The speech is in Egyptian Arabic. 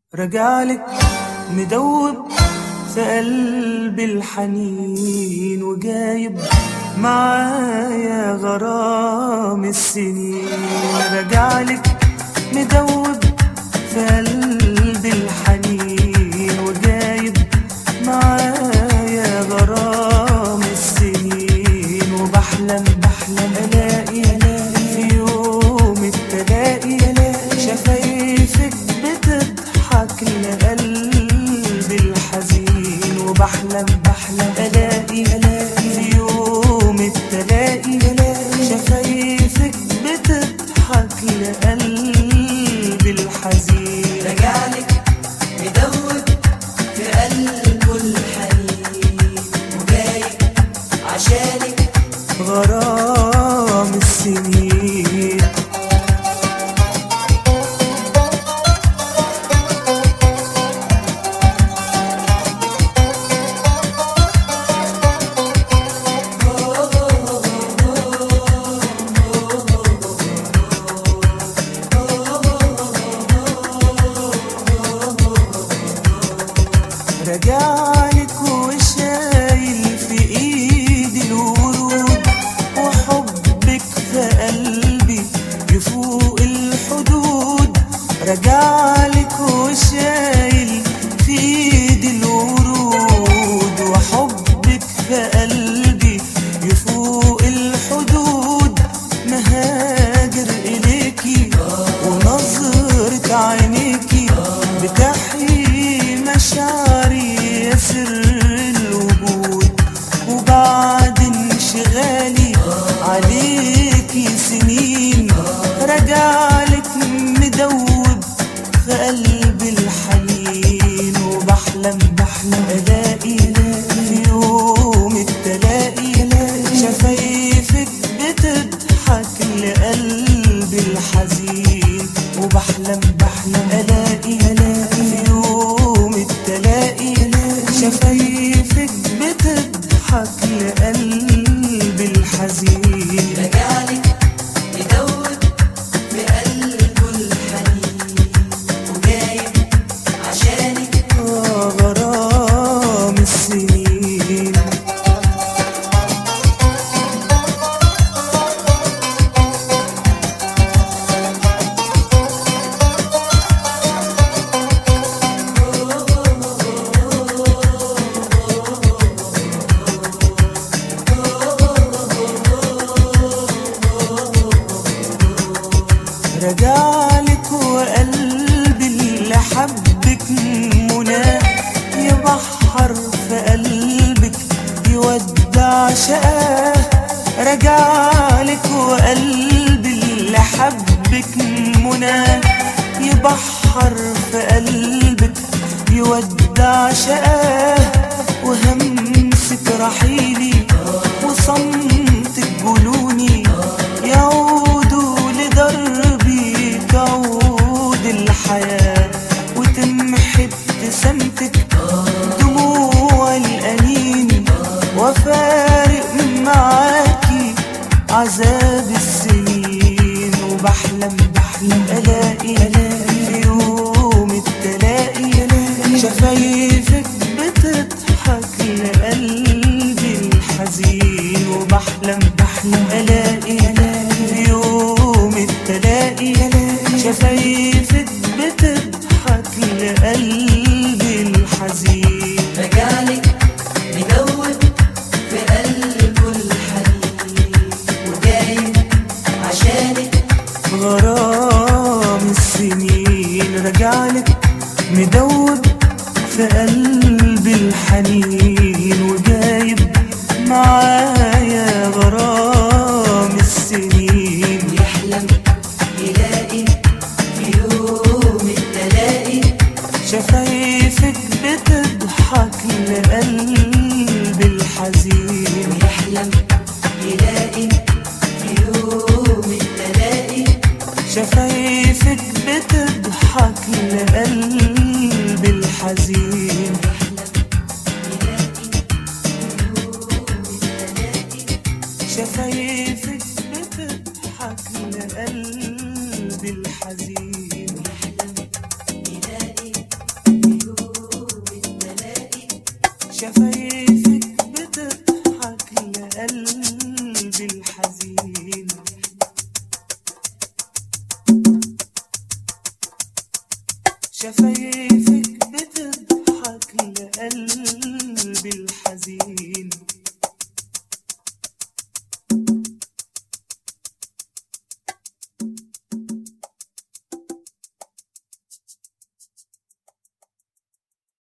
رجعلك مدوب في قلبي الحنين وجايب معايا غرام السنين رجعلك مدوب في قلبي الحنين وجايب معايا غرام السنين وبحلم بحلم الاقي في يوم التلاقي شفايفك بتضحك لقلبي الحزين وبحلم بحلم الاقي في يوم التلاقي شفايفك بتضحك لقلبي الحزين رجعلك مدوب في قلبه الحنين وجايب عشانك غرام السنين رجعلك وشايل في ايدي الورود وحبك في قلبي يفوق الحدود رجعلك وشايل في ايدي الورود وحبك في قلبي يفوق الحدود مهاجر اليكي ونظرة عينيكي بتحيي مشاعري يا سر الوجود وبعد انشغالي عليكي سنين رجعلك مدوب في قلبي الحنين وبحلم بحلم الاقي في يوم التلاقي شفايفك بتضحك لقلبي الحزين وبحلم بحلم الاقي في يوم التلاقي شفايفك بتضحك لقلبي الحزين رجعلك مدوب في قلبه الحنين وجايب عشانك آه، غرام السنين رجعلك وقلبي اللي حبك منى يبحر في قلبك يودع شقاه رجعلك وقلبي اللي حبك منى يبحر في قلبك يودع شقاه وهمسك رحيلي وصمتك جنوني يعودوا لدربي تعود الحياة وتمحي ابتسامتك دموع الأنين وفارق معاكي عذاب السنين وبحلم بحلم ألاقي في يوم التلاقي شفايفك بتضحك لقلبي الحزين وبحلم بحلم ألاقي في يوم التلاقي شفايفك بتضحك لقلبي الحزين رجعلك مدوب في قلبه الحنين وجايب عشانك غرام السنين رجعلك مدوب في قلبي الحنين وجايب معايا غرام السنين يحلم يلاقي في يوم التلاقي شفايفك بتضحك لقلبي الحزين يحلم يلاقي في يوم التلاقي شفايفك بتضحك لقلبي الحزين شفايفك بتضحك لقلبي الحزين يلاقي شفايفك بتضحك لقلبي الحزين شفايفك بتضحك لقلبي الحزين